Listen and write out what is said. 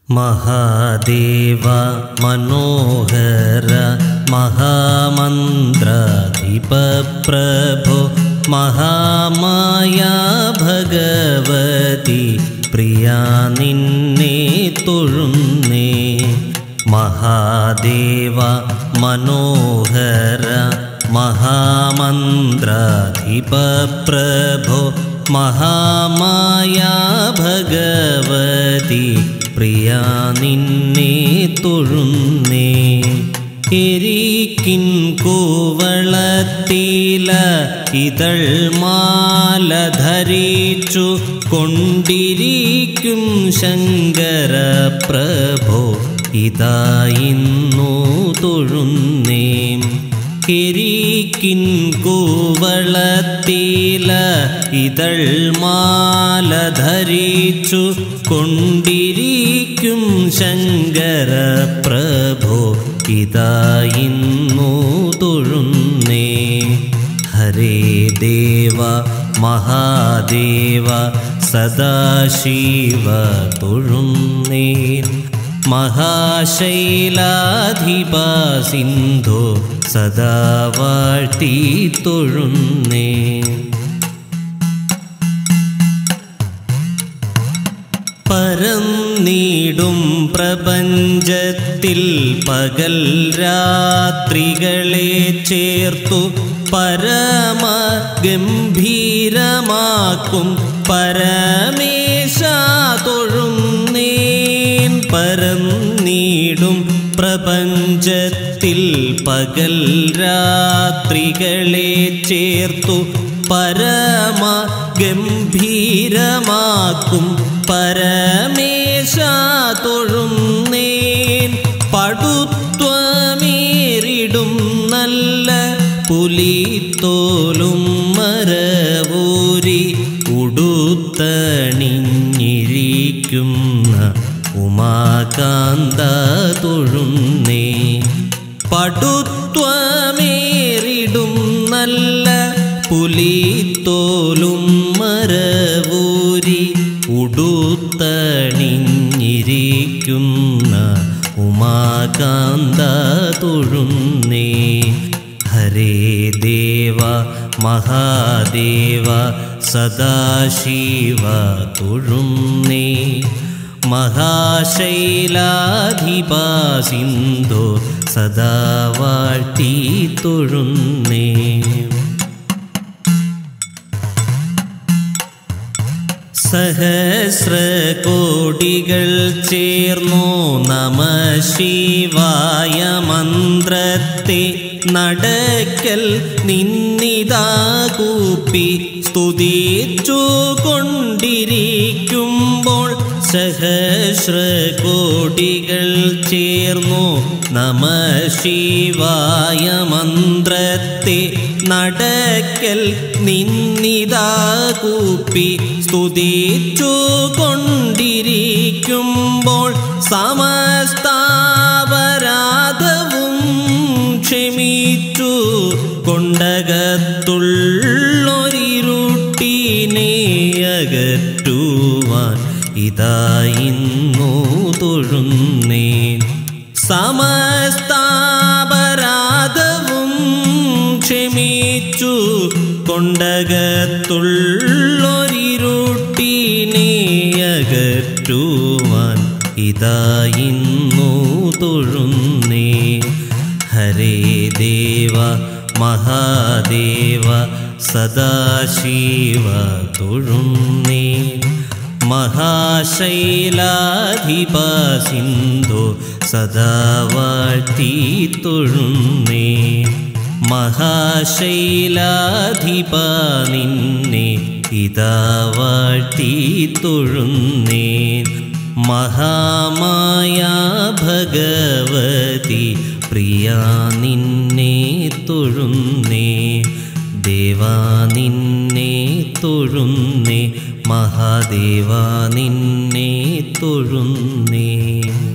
മഹാദേവ മനോഹര മഹാമന്ത്രാധിപപ്രഭോ മഹാമായ ഭഗവതി പ്രിയ നിന്നെ തൊഴുന്നേ മഹാദേവ മനോഹര മഹാമന്ത്രാധിപപ്രഭോ മഹാമായ ഭഗവതി പ്രിയ നിന്നെ തൊഴുന്നേ എരിക്കിൻ കൂവളത്തില ഇതൾ മാല ധരിച്ചു കൊണ്ടിരിക്കും ശങ്കര പ്രഭോ ഇതാ ഇന്നു തൊഴുന്നേ കിരീക്കിൻ കൂവളത്തില ഇതൾ മാല ധരിച്ചു കൊണ്ടിരിക്കും ശങ്കര പ്രഭോ ഇതാ ഇന്നു തൊഴുന്നേ ഹരേ ദേവ മഹാദേവ സദാശിവ തൊഴുന്നേ മഹാശൈലാധിപ സിന്ധു സദാ വാഴ്ത്തി തൊഴുന്നേ പരന്നീടും പ്രപഞ്ചത്തിൽ പകൽ രാത്രികളെ ചേർത്തു പരമ ഗംഭീരമാക്കും പരമേശ തൊഴുന്നേൻ പരന്നീടും പ്രപഞ്ചത്തിൽ പകൽ രാത്രികളെ ചേർത്തു പരമ ഗംഭീരമാക്കും പരമേശ തൊഴുന്നേൻ പടുത്വമേറിടും നല്ല പുലിത്തോലും മരവൂരി ഉടുത്തണിഞ്ഞിരിക്കുന്ന ഉമാകാന്ത തൊഴുന്നേ പടുത്വമേറിടും നല്ല പുലിത്തോലും മരവൂരി ഉടുത്തണിഞ്ഞിരിക്കുന്ന ഉമാകാന്ത തൊഴുന്നേ ഹരേ ദേവ മഹാദേവ സദാശിവ തൊഴുന്നേ മഹാശൈലാധിപ സിന്ധു സദാ വാഴ്ത്തി തൊഴുന്നേ സഹസ്രകോടികൾ ചേർന്നു നമ ശിവായ മന്ത്രത്തെ നടക്കൽ നിന്നിതാ കൂപ്പി സ്തുതിച്ചു കൊണ്ടിരിക്കുമ്പോൾ സഹസ്രകോടികൾ ചേർന്നു നമ ശിവായ മന്ത്രത്തെ നടക്കൽ നിന്നിതാ കൂപ്പി സ്തുതിച്ചു കൊണ്ടിരിക്കുമ്പോൾ സമസ്താപരാധവും ക്ഷമിച്ചു കൊണ്ടകത്തുള്ളൊരിരുട്ടിനെ അകറ്റുവാൻ ഇതാ ഇന്നു തൊഴുന്നേ സമസ്താപരാധവും ക്ഷമിച്ചു കൊണ്ടകത്തുള്ളൊരിരുട്ടിനെ അകറ്റുവാൻ ഇതാ ഇന്നു തൊഴുന്നേ ഹരേ ദേവ മഹാദേവ സദാശിവ തൊഴുന്നേ മഹാശൈലാധിപ സിന്ധു സദാ വാഴ്ത്തി തൊഴുന്നേ മഹാശൈലാധിപ നിന്നെ ഇതാ വാഴ്ത്തി തൊഴുന്നേ മഹാമായ ഭഗവതി പ്രിയ നിന്നെ തൊഴുന്നേ ദേവാ നിന്നെ തൊഴുന്നേ മഹാദേവ നിന്നെ തൊഴുന്നേ